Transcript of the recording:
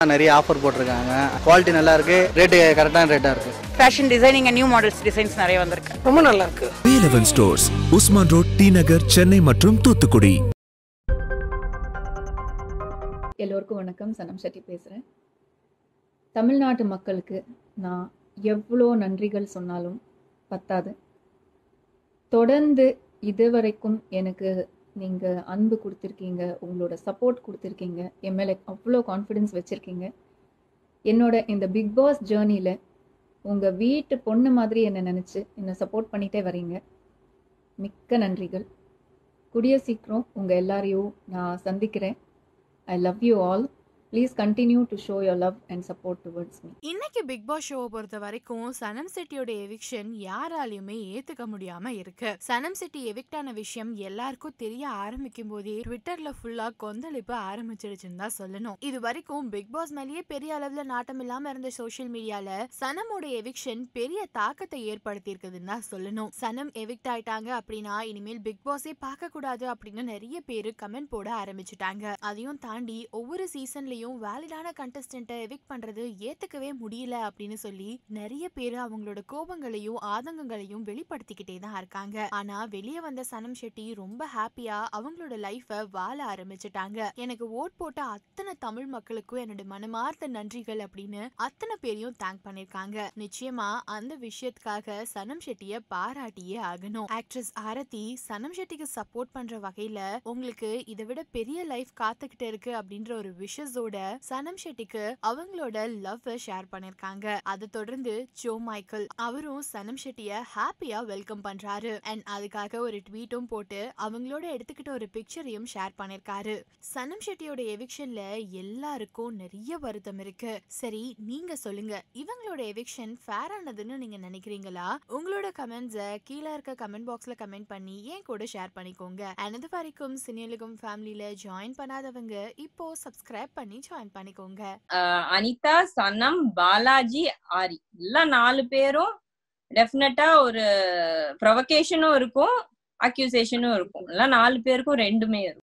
நிறைய ஆஃபர் போட்டிருக்காங்க குவாலிட்டி நல்லா இருக்கு ரேட்டு கரெக்டான ரேட்டாக இருக்கு fashion designing new models designs நிறைய வந்திருக்கு ரொம்ப நல்லா இருக்கு Velavan stores Usman road T Nagar Chennai மற்றும் தூத்துக்குடி எல்லோருக்கும் வணக்கம் சனம் செட்டி பேசுகிறேன் தமிழ்நாட்டு மக்களுக்கு நான் எவ்வளோ நன்றிகள் சொன்னாலும் பத்தாது தொடர்ந்து இதுவரைக்கும் எனக்கு நீங்கள் அன்பு கொடுத்துருக்கீங்க உங்களோட சப்போர்ட் கொடுத்துருக்கீங்க என் மேலே அவ்வளோ கான்ஃபிடென்ஸ் வச்சுருக்கீங்க என்னோட இந்த பிக் பாஸ் ஜேர்னியில் உங்கள் வீட்டு பொண்ணு மாதிரி என்னை நினச்சி என்னை சப்போர்ட் பண்ணிகிட்டே வரீங்க மிக்க நன்றிகள் கூடிய சீக்கிரம் உங்கள் எல்லாரையும் நான் சந்திக்கிறேன் I love you all please continue to show your love and support towards me இன்னைக்கு பிக் பாஸ் ஷோவை பொறுத்த வரைக்கும் சனம் செட்டியோட எவிக்ஷன் யாராலையுமே ஏத்துக்க முடியாம இருக்கு சனம் செட்டி எவிக்ட் ஆன விஷயம் எல்லாருக்கும் தெரிய ஆரம்பிக்கும் போதே ட்விட்டர்ல ஃபுல்லா கொந்தளிப்பு ஆரம்பிச்சிடுச்சுன்னு தான் சொல்லணும் இது வரைக்கும் பிக் பாஸ் மேலேயே பெரிய அளவுல நாட்டம் இல்லாம இருந்த சோஷியல் மீடியால சனமோட எவிக்ஷன் பெரிய தாக்கத்தை ஏற்படுத்தி இருக்குதுன்னு தான் சொல்லணும் சனம் எவிக்ட் ஆயிட்டாங்க அப்படின்னா இனிமேல் பிக் பாஸே பார்க்க கூடாது அப்படின்னு நிறைய பேரு கமெண்ட் போட ஆரம்பிச்சுட்டாங்க அதையும் தாண்டி ஒவ்வொரு சீசன்லயும் வேலிடான கண்டஸ்டன்ட்டை எவிக் பண்றது ஏத்துக்கவே முடியல அப்படின்னு சொல்லி நிறைய பேர் அவங்களோட கோபங்களையும் ஆதங்கங்களையும் வெளிப்படுத்திக்கிட்டே தான் இருக்காங்க ஆனா வெளியே வந்த சனம் ஷெட்டி ரொம்ப ஹாப்பியா அவங்களோட லைஃப வாழ ஆரம்பிச்சிட்டாங்க எனக்கு ஓட் போட்ட அத்தனை தமிழ் மக்களுக்கும் என்னோட மனமார்ந்த நன்றிகள் அப்படின்னு அத்தனை பேரையும் தேங்க் பண்ணிருக்காங்க நிச்சயமா அந்த விஷயத்துக்காக சனம் ஷெட்டிய பாராட்டியே ஆகணும் ஆக்ட்ரஸ் ஆரதி சனம் ஷெட்டிக்கு சப்போர்ட் பண்ற வகையில உங்களுக்கு இதை விட பெரிய லைஃப் காத்துக்கிட்டு இருக்கு அப்படின்ற ஒரு விஷஸோட சனம் ஷெட்டிக்கு அவங்களோட லவ் ஷேர் பண்ணிருக்காங்க அதை தொடர்ந்து ஜோ மைக்கேல் அவரும் சனம் ஷெட்டிய ஹாப்பியா வெல்கம் பண்றாரு அண்ட் அதுக்காக ஒரு ட்வீட்டும் போட்டு அவங்களோட எடுத்துக்கிட்ட ஒரு பிக்சரையும் ஷேர் பண்ணிருக்காரு சனம் ஷெட்டியோட எவிக்ஷன்ல எல்லாருக்கும் நிறைய வருத்தம் இருக்கு சரி நீங்க சொல்லுங்க இவங்களோட எவிக்ஷன் ஃபேர் ஆனதுன்னு நீங்க நினைக்கிறீங்களா உங்களோட கமெண்ட்ஸை கீழே இருக்க கமெண்ட் பாக்ஸ்ல கமெண்ட் பண்ணி ஏன் கூட ஷேர் பண்ணிக்கோங்க and இது வரைக்கும் சினியலுகம் ஃபேமிலியில ஜாயின் பண்ணாதவங்க இப்போ சப்ஸ்கிரைப் பண்ணி ஜாயின் பண்ணிக்கோங்க ஆஹ் அனிதா சனம் பாலாஜி ஆரி எல்லாம் நாலு பேரும் டெஃபினட்டா ஒரு ப்ரொவகேஷனும் இருக்கும் அக்யூசேஷனும் இருக்கும் எல்லாம் நாலு பேருக்கும் ரெண்டுமே இருக்கும்